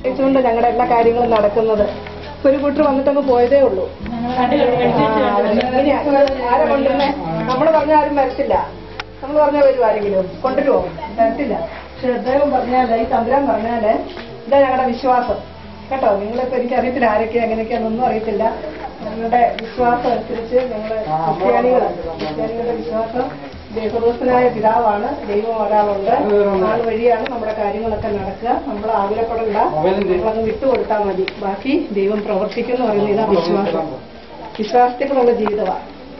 ുകൊണ്ട് ഞങ്ങളുടെ എല്ലാ കാര്യങ്ങളും നടക്കുന്നത് ഇപ്പൊ ഒരു കൂട്ടർ വന്നിട്ടങ്ങ് പോയതേ ഉള്ളൂ ഇങ്ങനെയാ. ആരാ കൊണ്ടുവരുന്നേ നമ്മള് പറഞ്ഞ ആരും വരത്തില്ല നമ്മൾ പറഞ്ഞാൽ വരും ആരെങ്കിലും കൊണ്ടുവരുമോ വരത്തില്ല പക്ഷെ അദ്ദേഹം പറഞ്ഞാല് ഈ തമ്പുരാൻ പറഞ്ഞാല് ഇതാ ഞങ്ങളുടെ വിശ്വാസം കേട്ടോ നിങ്ങളിപ്പോ എനിക്ക് അറിയത്തില്ല ആരൊക്കെയാ എങ്ങനെയൊക്കെയാണെന്നൊന്നും അറിയത്തില്ല ഞങ്ങളുടെ വിശ്വാസം അനുസരിച്ച് ഞങ്ങള് ക്രിസ്ത്യാനികൾ ക്രിസ്ത്യാനികളുടെ വിശ്വാസം ദൈവദോസനായ പിതാവാണ് ദൈവം ഒരാളുണ്ട് ആൾ വഴിയാണ് നമ്മുടെ കാര്യങ്ങളൊക്കെ നടക്കുക നമ്മൾ ആകുലപ്പെടണ്ട നമ്മളങ്ങ് വിട്ടുകൊടുത്താൽ മതി ബാക്കി ദൈവം പ്രവർത്തിക്കും എന്ന് പറയുന്നത് ഇതാ വിശ്വാസം വിശ്വാസത്തിലുള്ള ജീവിതമാണ്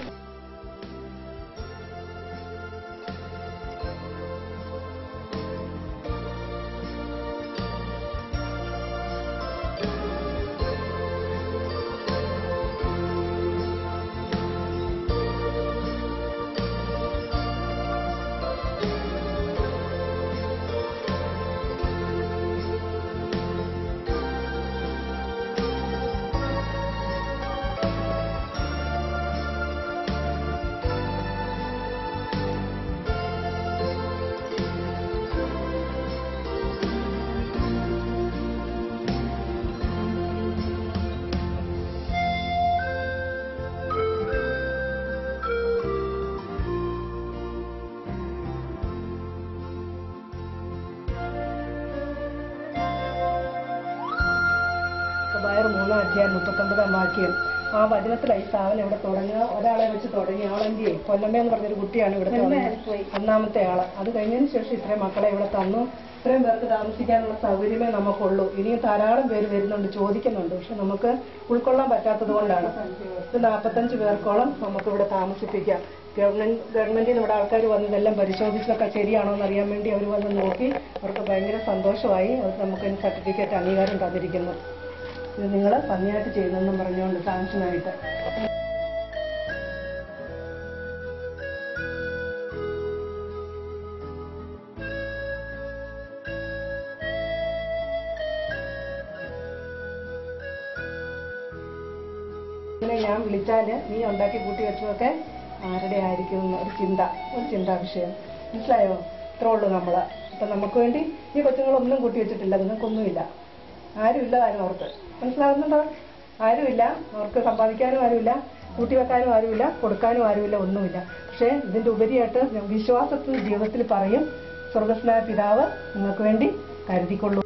വയറ് മൂന്നാം അധ്യായം മുപ്പത്തൊമ്പതാം വാക്യം ആ വചനത്തിലായി സ്ഥാപനം ഇവിടെ തുടങ്ങുക ഒരാളെ വെച്ച് തുടങ്ങി ആളെന്തിയെ കൊല്ലമ്മ എന്ന് പറഞ്ഞൊരു കുട്ടിയാണ് ഇവിടെ ഒന്നാമത്തെ ആള് അത് കഴിഞ്ഞതിന് ശേഷം ഇത്രയും മക്കളെ ഇവിടെ തന്നു ഇത്രയും പേർക്ക് താമസിക്കാനുള്ള സൗകര്യമേ നമുക്കുള്ളൂ ഇനിയും ധാരാളം പേര് വരുന്നുണ്ട് ചോദിക്കുന്നുണ്ട് പക്ഷെ നമുക്ക് ഉൾക്കൊള്ളാൻ പറ്റാത്തത് കൊണ്ടാണ് ഇത് നാൽപ്പത്തഞ്ച് പേർക്കോളം നമുക്ക് ഇവിടെ താമസിപ്പിക്കാം ഗവൺമെന്റ് ഗവൺമെന്റിൽ നിന്ന് ഇവിടെ ആൾക്കാർ വന്ന് ഇതെല്ലാം പരിശോധിച്ചതൊക്കെ ശരിയാണോ എന്ന് അറിയാൻ വേണ്ടി അവർ വന്ന് നോക്കി അവർക്ക് ഭയങ്കര സന്തോഷമായി അവർ നമുക്ക് സർട്ടിഫിക്കറ്റ് അംഗീകാരം തന്നിരിക്കുന്നു ഇത് നിങ്ങൾ ഭംഗിയായിട്ട് ചെയ്യുന്നെന്നും പറഞ്ഞുകൊണ്ട് സാങ്ഷനായിട്ട് ഇങ്ങനെ ഞാൻ വിളിച്ചാല് നീ ഉണ്ടാക്കി കൂട്ടി വെച്ചതൊക്കെ ആരുടെ ആയിരിക്കും എന്ന് ഒരു ചിന്ത ഒരു ചിന്താ വിഷയം മനസ്സിലായോ ഇത്രേ ഉള്ളൂ നമ്മള് ഇപ്പൊ നമുക്ക് വേണ്ടി ഈ കൊച്ചുങ്ങളൊന്നും കൂട്ടി വെച്ചിട്ടില്ല നിങ്ങൾക്കൊന്നുമില്ല ആരുമില്ല താനും അവർക്ക് മനസ്സിലാവുന്നുണ്ടോ ആരുമില്ല അവർക്ക് സമ്പാദിക്കാനും ആരുമില്ല കൂട്ടിവെക്കാനും ആരുമില്ല കൊടുക്കാനും ആരുമില്ല ഒന്നുമില്ല പക്ഷേ ഇതിന്റെ ഉപരിയായിട്ട് ഞാൻ വിശ്വാസത്തിൽ ജീവിതത്തിൽ പറയും സ്വർഗസ്നായ പിതാവ് നിങ്ങൾക്ക് വേണ്ടി കരുതിക്കൊള്ളൂ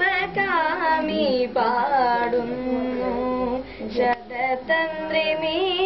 ശിവകാമി പാടുന്നു ശതതന്ത്രി